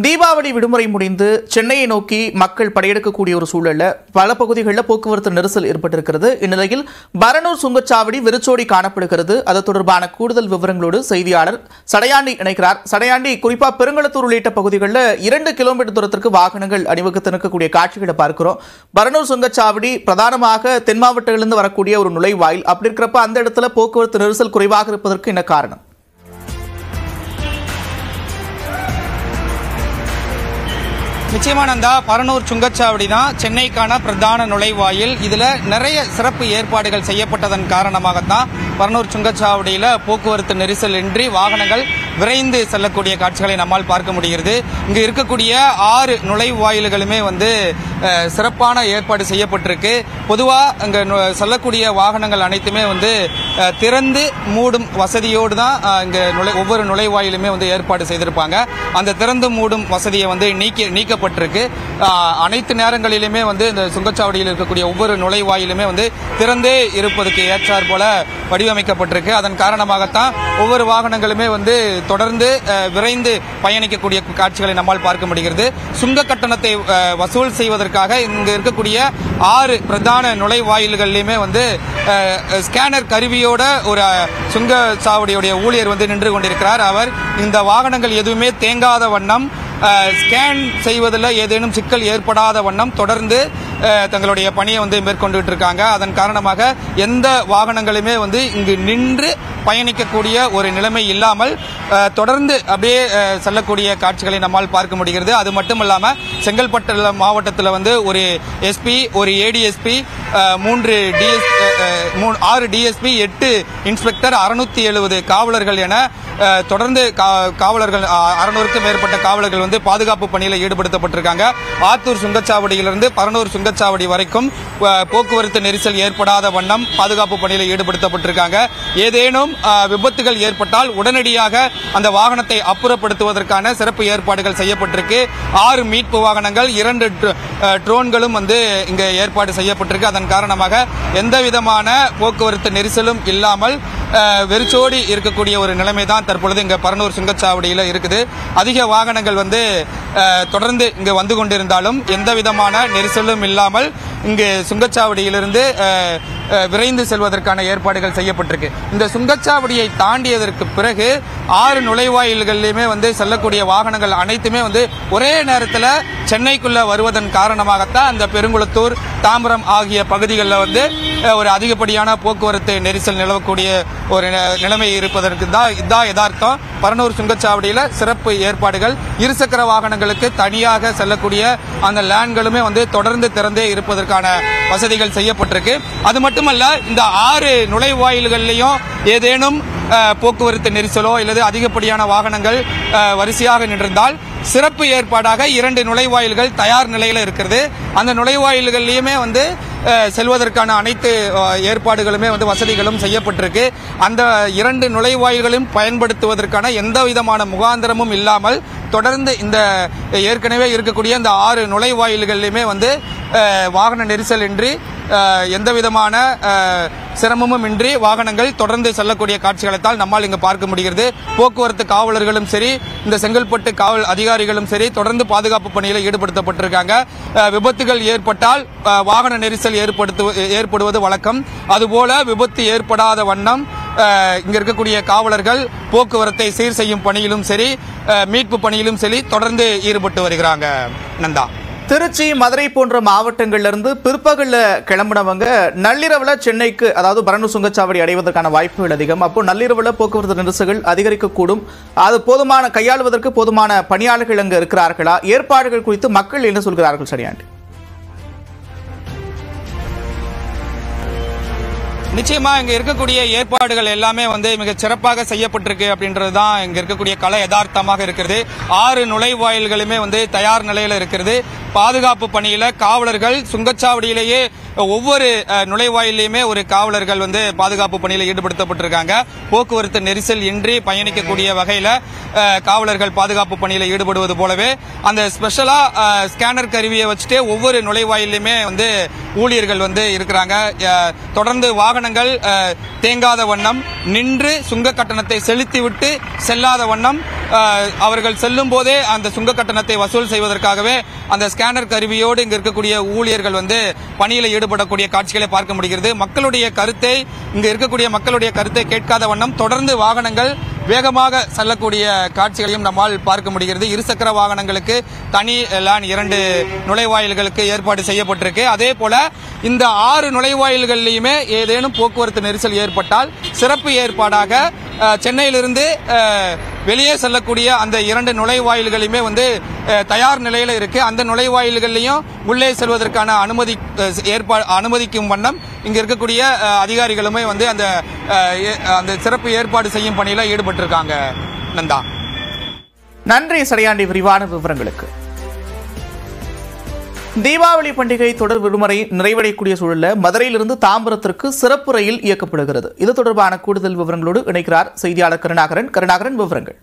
தீபாவளி விடுமுறை முடிந்து சென்னையை நோக்கி மக்கள் படையெடுக்கக்கூடிய ஒரு சூழல்ல பல பகுதிகளில் போக்குவரத்து நெரிசல் ஏற்பட்டிருக்கிறது இந்நிலையில் பரனூர் சுங்கச்சாவடி வெறிச்சோடி காணப்படுகிறது அது தொடர்பான கூடுதல் விவரங்களோடு செய்தியாளர் சடையாண்டி இணைக்கிறார் சடையாண்டி குறிப்பா பெருங்களத்தூர் உள்ளிட்ட பகுதிகளில் இரண்டு கிலோமீட்டர் தூரத்திற்கு வாகனங்கள் அணிவகுத்து நிற்கக்கூடிய காட்சிகளை பார்க்கிறோம் பரனூர் சுங்கச்சாவடி பிரதானமாக தென் மாவட்டங்களிலிருந்து வரக்கூடிய ஒரு நுழைவாயில் அப்படி இருக்கிறப்ப அந்த இடத்துல போக்குவரத்து நெரிசல் குறைவாக இருப்பதற்கு என்ன காரணம் நிச்சயமானந்தா பரனூர் சுங்கச்சாவடி தான் சென்னைக்கான பிரதான நுழைவாயில் இதுல நிறைய சிறப்பு ஏற்பாடுகள் செய்யப்பட்டதன் காரணமாகத்தான் பரனூர் சுங்கச்சாவடியில போக்குவரத்து நெரிசல் இன்றி வாகனங்கள் விரைந்து செல்லக்கூடிய காட்சிகளை நம்மால் பார்க்க முடிகிறது இங்க இருக்கக்கூடிய ஆறு நுழைவாயில்களுமே வந்து அஹ், சிறப்பான ஏற்பாடு செய்யப்பட்டிருக்கு பொதுவா இங்க நு- செல்லக்கூடிய வாகனங்கள் அனைத்துமே வந்து அஹ், திறந்து மூடும் வசதியோடு தான் அஹ், இங்க நுழை ஒவ்வொரு நுழைவாயிலுமே வந்து ஏற்பாடு செய்திருப்பாங்க அந்த திறந்து மூடும் வசதியை வந்து நீக்கி நீக்கப்பட்டிருக்கு அஹ், அனைத்து நேரங்களிலுமே வந்து இந்த சுங்கச்சாவடியில் இருக்கக்கூடிய ஒவ்வொரு நுழைவாயிலுமே வந்து திறந்தே இருப்பதற்கு ஏற்றாற் போல வடிவமைக்கப்பட்டிருக்கு அதன் காரணமாகத்தான் ஒவ்வொரு வாகனங்களுமே வந்து தொடர்ந்து அஹ், விரைந்து பயணிக்கக்கூடிய காட்சிகளை நம்மால் பார்க்க முடிகிறது சுங்க கட்டணத்தை அஹ், வசூல் செய்வதற்காக இங்கு இருக்கக்கூடிய ஆறு பிரதான நுழைவாயில்கள்லையுமே வந்து அஹ், ஸ்கேனர் கருவியோட ஒரு அஹ், சுங்கச்சாவடியுடைய ஊழியர் வந்து நின்று கொண்டிருக்கிறார் அவர் இந்த வாகனங்கள் எதுவுமே தேங்காத வண்ணம் அஹ், ஸ்கேன் செய்வதில் ஏதேனும் சிக்கல் ஏற்படாத வண்ணம் தொடர்ந்து அஹ், தங்களுடைய பணியை வந்து மேற்கொண்டுட்டு இருக்காங்க அதன் காரணமாக எந்த வாகனங்களுமே வந்து இங்கு நின்று பயணிக்கக்கூடிய ஒரு நிலைமை இல்லாமல் அஹ், தொடர்ந்து அப்படியே அஹ், செல்லக்கூடிய காட்சிகளை நம்மால் பார்க்க முடிகிறது அது மட்டும் இல்லாம செங்கல்பட்டு மாவட்டத்தில் வந்து ஒரு எஸ்பி ஒரு ஏடிஎஸ்பி மூன்று டிஎஸ் ஆறு டிஎஸ்பி எட்டு இன்ஸ்பெக்டர் அறுநூத்தி எழுபது காவலர்கள் என அஹ், தொடர்ந்து கா- காவலர்கள் அறுநூறுக்கும் மேற்பட்ட காவலர்கள் வந்து பாதுகாப்பு பணியில் ஈடுபடுத்தப்பட்டிருக்காங்க ஆத்தூர் சுங்கச்சாவடியிலிருந்து பரனூர் சுங்கச்சாவடி வரைக்கும் அஹ், போக்குவரத்து நெரிசல் ஏற்படாத வண்ணம் பாதுகாப்பு பணியில் ஈடுபடுத்தப்பட்டிருக்காங்க ஏதேனும் அஹ், விபத்துகள் ஏற்பட்டால் உடனடியாக அந்த வாகனத்தை அப்புறப்படுத்துவதற்கான சிறப்பு ஏற்பாடுகள் செய்யப்பட்டிருக்கு ஆறு மீட்பு வாகனங்கள் இரண்டு ட்ர- அஹ், ட்ரோன்களும் வந்து இங்க ஏற்பாடு செய்யப்பட்டிருக்கு அதன் காரணமாக எந்த விதமான போக்குவரத்து நெரிசலும் இல்லாமல் அஹ், வெறிச்சோடி இருக்கக்கூடிய ஒரு நிலைமை தான் தற்பொழுது இங்க பரனூர் சுங்கச்சாவடியில் இருக்குது அதிக வாகனங்கள் வந்து அஹ், தொடர்ந்து இங்கு வந்து கொண்டிருந்தாலும் எந்த விதமான நெரிசலும் இல்லாமல் இங்கு சுங்கச்சாவடியிலிருந்து அஹ், அஹ், விரைந்து செல்வதற்கான ஏற்பாடுகள் செய்யப்பட்டிருக்கு இந்த சுங்கச்சாவடியை தாண்டியதற்கு பிறகு ஆறு நுழைவாயில்களிலுமே வந்து செல்லக்கூடிய வாகனங்கள் அனைத்துமே வந்து ஒரே நேரத்தில் சென்னைக்குள்ள வருவதன் காரணமாகத்தான் அந்த பெருங்குளத்தூர் தாம்பரம் ஆகிய பகுதிகளில் வந்து அஹ், ஒரு அதிகப்படியான போக்குவரத்து நெரிசல் நிலவக்கூடிய ஒரு நி- நிலைமை இருப்பதற்கு தான் இதான் யதார்த்தம் பரனூர் சுங்கச்சாவடியில் சிறப்பு ஏற்பாடுகள் இருசக்கர வாகனங்களுக்கு தனியாக செல்லக்கூடிய அந்த லேன்களுமே வந்து தொடர்ந்து திறந்தே இருப்பதற்கான வசதிகள் செய்யப்பட்டிருக்கு அது மட்டுமல்ல இந்த ஆறு நுழைவாயில்கள்லையும் ஏதேனும் அஹ், போக்குவரத்து நெரிசலோ அல்லது அதிகப்படியான வாகனங்கள் அஹ், வரிசையாக நின்றிருந்தால் சிறப்பு ஏற்பாடாக இரண்டு நுழைவாயில்கள் தயார் நிலையில் இருக்கிறது அந்த நுழைவாயில்கள்லையுமே வந்து அஹ், செல்வதற்கான அனைத்து அஹ், ஏற்பாடுகளுமே வந்து வசதிகளும் செய்யப்பட்டிருக்கு அந்த இரண்டு நுழைவாயில்களையும் பயன்படுத்துவதற்கான எந்த விதமான முகாந்திரமும் இல்லாமல் தொடர்ந்து இந்த ஏற்கனவே இருக்கக்கூடிய இந்த ஆறு நுழைவாயில்கள்லையுமே வந்து அஹ், வாகன நெரிசல் இன்றி அஹ், எந்த விதமான அஹ், சிரமமும் இன்றி வாகனங்கள் தொடர்ந்து செல்லக்கூடிய காட்சிகளைத்தான் நம்மால் இங்கு பார்க்க முடிகிறது போக்குவரத்து காவலர்களும் சரி இந்த செங்கல்பட்டு காவல் அதிகாரிகளும் சரி தொடர்ந்து பாதுகாப்பு பணியில் ஈடுபடுத்தப்பட்டிருக்காங்க அஹ், விபத்துகள் ஏற்பட்டால் அஹ், வாகன நெரிசல் ஏற்படுத்து ஏற்படுவது வழக்கம் அதுபோல விபத்து ஏற்படாத வண்ணம் அஹ், இங்க இருக்கக்கூடிய காவலர்கள் போக்குவரத்தை சீர் செய்யும் பணியிலும் சரி அஹ், மீட்பு பணியிலும் சரி தொடர்ந்து ஈடுபட்டு வருகிறாங்க நந்தா திருச்சி மதுரை போன்ற மாவட்டங்கள்ல இருந்து பிற்பகல்ல கிளம்பினவங்க நள்ளிரவுல சென்னைக்கு அதாவது பரனூர் சுங்கச்சாவடி அடைவதற்கான வாய்ப்புகள் அதிகம் அப்போ நள்ளிரவுல போக்குவரத்து நெரிசல்கள் அதிகரிக்கக்கூடும் அது போதுமான கையாளுவதற்கு போதுமான பணியாளர்கள் அங்கு இருக்கிறார்களா ஏற்பாடுகள் குறித்து மக்கள் என்ன சொல்கிறார்கள் சரியாண்டி நிச்சயமா இங்க இருக்கக்கூடிய ஏற்பாடுகள் எல்லாமே வந்து மிக சிறப்பாக செய்யப்பட்டிருக்கு அப்படின்றது தான் இங்க இருக்கக்கூடிய கலை யதார்த்தமாக இருக்கிறது ஆறு நுழைவாயில்களுமே வந்து தயார் நிலையில இருக்கிறது பாதுகாப்பு பணியில காவலர்கள் சுங்கச்சாவடியிலேயே ஒவ்வொரு அஹ், நுழைவாயிலையுமே ஒரு காவலர்கள் வந்து பாதுகாப்பு பணியில் ஈடுபடுத்தப்பட்டிருக்காங்க போக்குவரத்து நெரிசல் இன்றி பயணிக்கக்கூடிய வகையில அஹ், காவலர்கள் பாதுகாப்பு பணியில் ஈடுபடுவது போலவே அந்த ஸ்பெஷலா அஹ், ஸ்கேனர் கருவியை வச்சுட்டு ஒவ்வொரு நுழைவாயிலையுமே வந்து ஊழியர்கள் வந்து இருக்கிறாங்க அஹ், தொடர்ந்து வாகன வாகனங்கள் அஹ், தேங்காத வண்ணம் நின்று சுங்க கட்டணத்தை செலுத்திவிட்டு செல்லாத வண்ணம் அஹ், அவர்கள் செல்லும் போதே அந்த சுங்க கட்டணத்தை வசூல் செய்வதற்காகவே அந்த ஸ்கேனர் கருவியோடு இங்க இருக்கக்கூடிய ஊழியர்கள் வந்து பணியில் ஈடுபடக்கூடிய காட்சிகளை பார்க்க முடிகிறது மக்களுடைய கருத்தை இங்க இருக்கக்கூடிய மக்களுடைய கருத்தை கேட்காத வண்ணம் தொடர்ந்து வாகனங்கள் வேகமாக செல்லக்கூடிய காட்சிகளையும் நம்மால் பார்க்க முடிகிறது இருசக்கர வாகனங்களுக்கு தனி லேன் இரண்டு நுழைவாயில்களுக்கு ஏற்பாடு செய்யப்பட்டிருக்கு அதே போல இந்த ஆறு நுழைவாயில்கள்லையுமே ஏதேனும் போக்குவரத்து நெரிசல் ஏற்பட்டால் சிறப்பு ஏற்பாடாக அஹ், சென்னையிலிருந்து அஹ், வெளியே செல்லக்கூடிய அந்த இரண்டு நுழைவாயில்களையுமே வந்து அஹ், தயார் நிலையில இருக்கு அந்த நுழைவாயில்கள்லையும் உள்ளே செல்வதற்கான அனுமதி அஹ், ஏற்பா அனுமதிக்கும் வண்ணம் இங்க இருக்கக்கூடிய அஹ், அதிகாரிகளுமே வந்து அந்த அஹ், ஏ- அந்த சிறப்பு ஏற்பாடு செய்யும் பணியில ஈடுபட்டிருக்காங்க நந்தா நன்றி சடையாண்டி விரிவான விவரங்களுக்கு தீபாவளி பண்டிகை தொடர் விடுமுறை நிறைவடையக்கூடிய சூழல்ல மதுரையிலிருந்து தாம்பரத்திற்கு சிறப்பு ரயில் இயக்கப்படுகிறது இது தொடர்பான கூடுதல் விவரங்களோடு இணைக்கிறார் செய்தியாளர் கருணாகரன் கருணாகரன் விவரங்கள்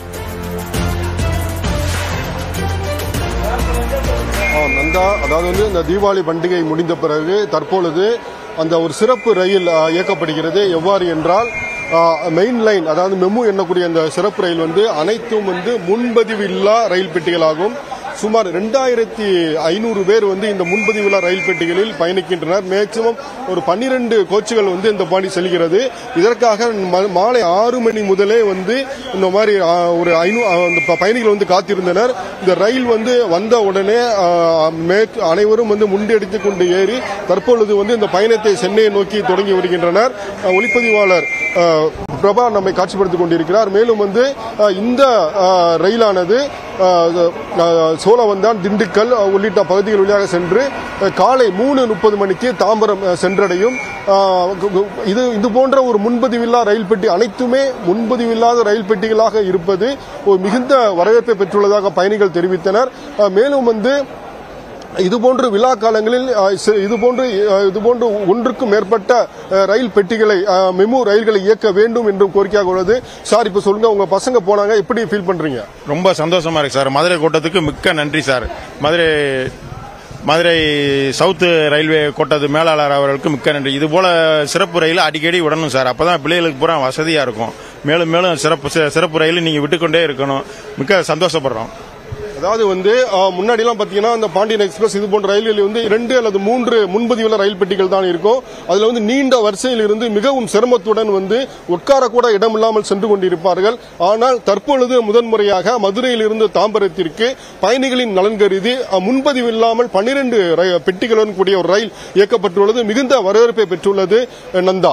ஆ, நந்தா அதாவது வந்து இந்த தீபாவளி பண்டிகை முடிந்த பிறகு தற்பொழுது அந்த ஒரு சிறப்பு ரயில் ஆ, இயக்கப்படுகிறது எவ்வாறு என்றால் மெயின் லைன் அதாவது மெமு எண்ணக்கூடிய அந்த சிறப்பு ரயில் வந்து அனைத்தும் வந்து முன்பதிவு இல்லா ரயில் பெட்டிகளாகும் சுமார் ரெண்டாயிரத்தி ஐநூறு பேர் வந்து இந்த முன்பதிவுள்ள ரயில் பெட்டிகளில் பயணிக்கின்றனர் மேக்சிமம் ஒரு பன்னிரண்டு கோச்சுகள் வந்து இந்த பாணி செல்கிறது இதற்காக ம- மாலை ஆறு மணி முதலே வந்து இந்த மாதிரி ஆ, ஒரு ஐநூ ஆ, அந்த ப- பயணிகள் வந்து காத்திருந்தனர் இந்த ரயில் வந்து வந்த உடனே ஆ, மேற்- அனைவரும் வந்து முண்டெடுத்து கொண்டு ஏறி தற்பொழுது வந்து இந்த பயணத்தை சென்னையை நோக்கி தொடங்கி வருகின்றனர் ஆ, ஒளிப்பதிவாளர் ஆ, பிரபா நம்மை காட்சிப்படுத்திக் கொண்டிருக்கிறார் மேலும் வந்து ஆ, இந்த ஆ, ரயிலானது ஆ, ஆ, சோழவந்தான் திண்டுக்கல் ஆ, உள்ளிட்ட பகுதிகள் வழியாக சென்று ஆ, காலை மூணு முப்பது மணிக்கு தாம்பரம் ஆ, சென்றடையும் ஆ, கு- கு- இது இது போன்ற ஒரு முன்பதிவில்லா ரயில் பெட்டி அனைத்துமே முன்பதிவில்லாத ரயில் பெட்டிகளாக இருப்பது ஒரு மிகுந்த வரவேற்பை பெற்றுள்ளதாக பயணிகள் தெரிவித்தனர் ஆ, மேலும் வந்து இதுபோன்று விழா காலங்களில் அஹ், சி- இதுபோன்று அஹ், இதுபோன்று ஒன்றுக்கும் மேற்பட்ட அஹ், ரயில் பெட்டிகளை அஹ், மெமு ரயில்களை இயக்க வேண்டும் என்றும் கோரிக்கையாக உள்ளது சார் இப்ப சொல்லுங்க உங்க பசங்க போனாங்க எப்படி ஃபீல் பண்றீங்க ரொம்ப சந்தோஷமா இருக்கு சார் மதுரை கூட்டத்துக்கு மிக்க நன்றி சார் மதுரை மதுரை சவுத்து ரயில்வே கோட்டத்து மேலாளர் அவர்களுக்கு மிக்க நன்றி இது போல சிறப்பு ரயில் அடிக்கடி விடணும் சார் அப்பதான் பிள்ளைகளுக்கு பூரா வசதியா இருக்கும் மேலும் மேலும் சிறப்பு சி- சிறப்பு ரயில் நீங்க விட்டுக்கொண்டே இருக்கணும் மிக்க சந்தோஷப்படுறோம் அதாவது வந்து அஹ், முன்னாடிலாம் பாத்தீங்கன்னா இந்த பாண்டியன் எக்ஸ்பிரஸ் இது போன்ற ரயில்களில் வந்து இரண்டு அல்லது மூன்று முன்பதிவுள்ள ரயில் பெட்டிகள் தான் இருக்கும் அதுல வந்து நீண்ட வரிசையில் இருந்து மிகவும் சிரமத்துடன் வந்து உட்கார கூட இடமில்லாமல் சென்று கொண்டிருப்பார்கள் ஆனால் தற்பொழுது முதன்முறையாக மதுரையிலிருந்து தாம்பரத்திற்கு பயணிகளின் நலன் கருதி அஹ், முன்பதிவு இல்லாமல் பன்னிரண்டு பெட்டிகளுடன் கூடிய ஒரு ரயில் இயக்கப்பட்டுள்ளது மிகுந்த வரவேற்பை பெற்றுள்ளது அஹ், நந்தா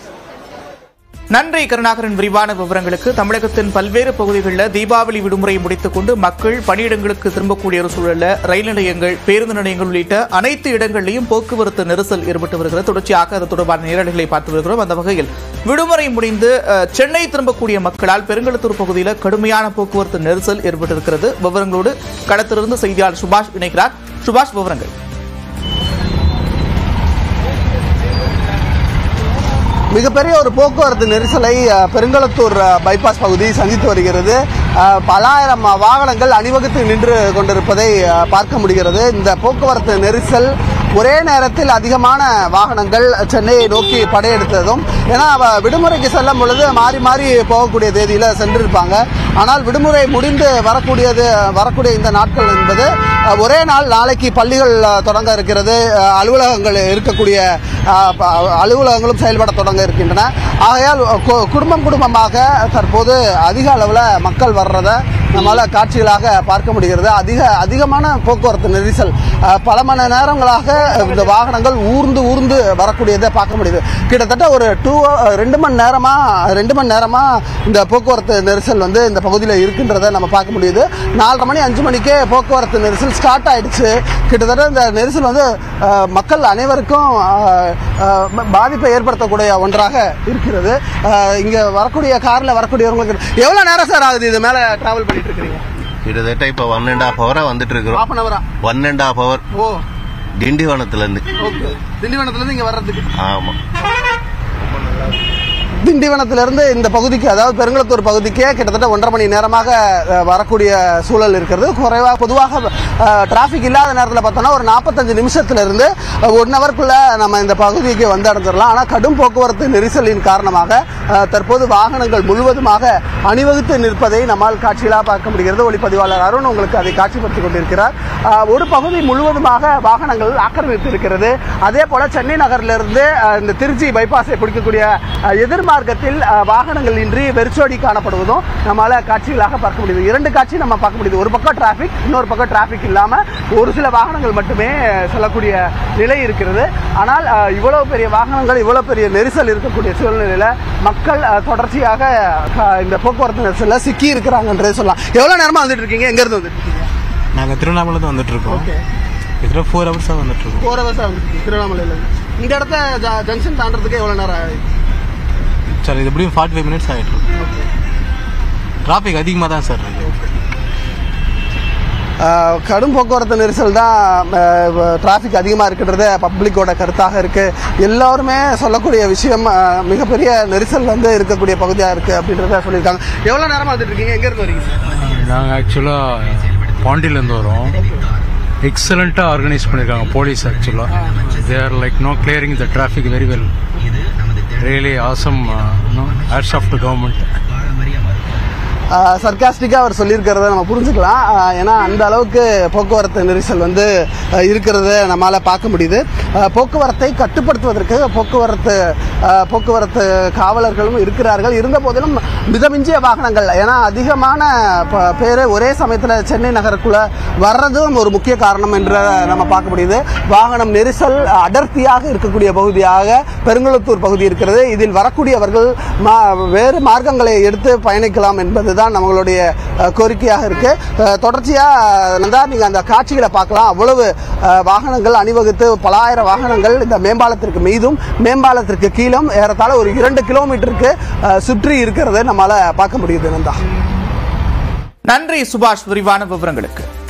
நன்றி கருணாகரன் விரிவான விவரங்களுக்கு தமிழகத்தின் பல்வேறு பகுதிகளில் தீபாவளி விடுமுறை முடித்துக் கொண்டு மக்கள் பணியிடங்களுக்கு திரும்பக்கூடிய ஒரு சூழல்ல ரயில் நிலையங்கள் பேருந்து நிலையங்கள் உள்ளிட்ட அனைத்து இடங்களிலும் போக்குவரத்து நெரிசல் ஏற்பட்டு வருகிறது தொடர்ச்சியாக அது தொடர்பான நேரடிகளை பார்த்து வருகிறோம் அந்த வகையில் விடுமுறை முடிந்து அஹ், சென்னை திரும்பக்கூடிய மக்களால் பெருங்கலத்தூர் பகுதியில் கடுமையான போக்குவரத்து நெரிசல் ஏற்பட்டிருக்கிறது விவரங்களோடு களத்திலிருந்து செய்தியாளர் சுபாஷ் இணைக்கிறார் சுபாஷ் விவரங்கள் மிகப்பெரிய ஒரு போக்குவரத்து நெரிசலை அஹ், பெருங்களத்தூர் அஹ், பைபாஸ் பகுதி சந்தித்து வருகிறது அஹ், பலாயிரம் வாகனங்கள் அணிவகுத்து நின்று கொண்டிருப்பதை அஹ், பார்க்க முடிகிறது இந்த போக்குவரத்து நெரிசல் ஒரே நேரத்தில் அதிகமான வாகனங்கள் சென்னையை நோக்கி படையெடுத்ததும் ஏன்னா அவ விடுமுறைக்கு செல்லும் பொழுது மாறி மாறி போகக்கூடிய தேதியில சென்றிருப்பாங்க ஆனால் விடுமுறை முடிந்து வரக்கூடியது வரக்கூடிய இந்த நாட்கள் என்பது அஹ், ஒரே நாள் நாளைக்கு பள்ளிகள் அஹ், தொடங்க இருக்கிறது அஹ், அலுவலகங்கள் இருக்கக்கூடிய அஹ், ப- அலுவலகங்களும் செயல்பட தொடங்க இருக்கின்றன ஆகையால் கு- குடும்பம் குடும்பமாக தற்போது அதிக அளவில் மக்கள் வர்றத நம்மளால காட்சிகளாக பார்க்க முடிகிறது அதிக அதிகமான போக்குவரத்து நெரிசல் அஹ், பல மணி நேரங்களாக இந்த வாகனங்கள் ஊர்ந்து ஊர்ந்து வரக்கூடியதை பார்க்க முடியுது கிட்டத்தட்ட ஒரு டூ ரெண்டு மணி நேரமா ரெண்டு மணி நேரமா இந்த போக்குவரத்து நெரிசல் வந்து இந்த பகுதியில் இருக்கின்றதை நம்ம பார்க்க முடியுது நாலரை மணி அஞ்சு மணிக்கே போக்குவரத்து நெரிசல் ஸ்டார்ட் ஆயிடுச்சு கிட்டத்தட்ட இந்த நெரிசல் வந்து அஹ், மக்கள் அனைவருக்கும் அஹ், அஹ், பாதிப்பை ஏற்படுத்தக்கூடிய ஒன்றாக இருக்கிறது அஹ், இங்க வரக்கூடிய கார்ல வரக்கூடியவங்களுக்கு எவ்வளவு நேரம் சார் ஆகுது இது மேல டிராவல் பண்ணிட்டு இருக்கீங்க கிட்டத்தட்ட இப்போ ஒன் அண்ட் ஹாஃப் ஹவரா வந்துட்டு இருக்கிறோம் ஹாஃப் அன் அவரா ஒன் அண்ட் ஹாஃப் ஹவர் ஓ திண்டிவனத்துல இருந்து ஓகே திண்டிவனத்துல இருந்து இங்க வர்றதுக்கு ஆமா திண்டிவனத்திலிருந்து இந்த பகுதிக்கு அதாவது பெருங்குளத்தூர் பகுதிக்கே கிட்டத்தட்ட ஒன்றரை மணி நேரமாக அஹ், வரக்கூடிய சூழல் இருக்கிறது குறைவாக பொதுவாக டிராஃபிக் இல்லாத நேரத்தில் பார்த்தோம்னா ஒரு நாற்பத்தஞ்சு நிமிஷத்துல இருந்து ஒன் ஹவருக்குள்ள நம்ம இந்த பகுதிக்கு வந்து அடைஞ்சிடலாம் ஆனால் கடும் போக்குவரத்து நெரிசலின் காரணமாக அஹ், தற்போது வாகனங்கள் முழுவதுமாக அணிவகுத்து நிற்பதை நம்மால் காட்சிகளாக பார்க்க முடிகிறது ஒளிப்பதிவாளர் அருண் உங்களுக்கு அதை காட்சிப்படுத்தி கொண்டிருக்கிறார் அஹ், ஒரு பகுதி முழுவதுமாக வாகனங்கள் ஆக்கிரமித்து இருக்கிறது அதே போல சென்னை நகரிலிருந்து அஹ், இந்த திருச்சி பைபாஸை பிடிக்கக்கூடிய அஹ், எதிர்மார்க்கத்தில் அஹ், வாகனங்கள் இன்றி வெறிச்சோடி காணப்படுவதும் நம்மளால காட்சிகளாக பார்க்க முடியுது இரண்டு காட்சி நம்ம பார்க்க முடியுது ஒரு பக்கம் டிராஃபிக் இன்னொரு பக்கம் டிராஃபிக் இல்லாம ஒரு சில வாகனங்கள் மட்டுமே அஹ், செல்லக்கூடிய நிலை இருக்கிறது ஆனால் அஹ், இவ்வளவு பெரிய வாகனங்கள் இவ்வளவு பெரிய நெரிசல் இருக்கக்கூடிய சூழ்நிலையில மக்கள் அஹ், தொடர்ச்சியாக அஹ், இந்த போக்குவரத்து நெரிசல்ல சிக்கி இருக்கிறாங்கன்றே சொல்லலாம் எவ்வளவு நேரமா வந்துட்டு இருக்கீங்க எங்க இருந்து வந்துட்டு இருக்கீங்க நாங்கள் திருவண்ணாமலை வந்துட்டு இருக்கோம் கிட்டத்தட்ட ஃபோர் ஹவர்ஸாக வந்துட்டு இருக்கோம் ஃபோர் ஹவர்ஸ் வந்துட்டு திருவண்ணாமலையில இருந்து. இந்த இடத்த ஜ- ஜங்ஷன் தாண்டறதுக்கு எவ்வளவு நேரம் ஆகுது சார் இது எப்படியும் ஃபார்ட்டி ஃபைவ் மினிட்ஸ் ஆகிட்டு இருக்கு டிராஃபிக் அதிகமாக தான் சார் இருக்கு ஆஹ் கடும் போக்குவரத்து நெரிசல் தான் டிராஃபிக் அதிகமாக இருக்கின்றது பப்ளிக்கோட கருத்தாக இருக்கு எல்லாருமே சொல்லக்கூடிய விஷயம் ஆஹ் மிகப்பெரிய நெரிசல் வந்து இருக்கக்கூடிய பகுதியாக இருக்கு அப்படின்றத சொல்லியிருக்காங்க எவ்வளோ நேரமாக வந்துட்டு இருக்கீங்க எங்க இருந்து வரீங்க சார் நாங்கள் ஆக்சுவலாக பாண்டியிலேருந்து வரோம் எக்ஸலண்ட்டாக ஆர்கனைஸ் பண்ணியிருக்காங்க போலீஸ் ஆக்சுவலாக there like no clearing the traffic very well really awesome no hats off to government சர்க்காஸ்டிக்காக அவர் சொல்லியிருக்கிறத நம்ம புரிஞ்சுக்கலாம் ஆஹ் ஏன்னா அந்த அளவுக்கு போக்குவரத்து நெரிசல் வந்து ஆஹ் இருக்கிறத நம்மளால் பார்க்க முடியுது ஆஹ் போக்குவரத்தை கட்டுப்படுத்துவதற்கு போக்குவரத்து ஆஹ் போக்குவரத்து காவலர்களும் இருக்கிறார்கள் இருந்த போதிலும் மிதமிஞ்சிய வாகனங்கள் ஏன்னா அதிகமான ப- பேர் ஒரே சமயத்தில் சென்னை நகருக்குள்ள வர்றதும் ஒரு முக்கிய காரணம் என்று நம்ம பார்க்க முடியுது வாகனம் நெரிசல் அடர்த்தியாக இருக்கக்கூடிய பகுதியாக பெருங்குளத்தூர் பகுதி இருக்கிறது இதில் வரக்கூடியவர்கள் மா வேறு மார்க்கங்களை எடுத்து பயணிக்கலாம் என்பதுதான் நம்மளுடைய அஹ், கோரிக்கையாக இருக்கு அஹ், தொடர்ச்சியா அஹ், நந்தா நீங்க அந்த காட்சிகளை பார்க்கலாம் அவ்வளவு அஹ், வாகனங்கள் அணிவகுத்து பலாயிரம் வாகனங்கள் இந்த மேம்பாலத்திற்கு மீதும் மேம்பாலத்திற்கு கீழும் ஏறத்தாழ ஒரு இரண்டு கிலோமீட்டருக்கு அஹ், சுற்றி இருக்கிறத நம்மளால பார்க்க முடியுது நந்தா நன்றி சுபாஷ் விரிவான விவரங்களுக்கு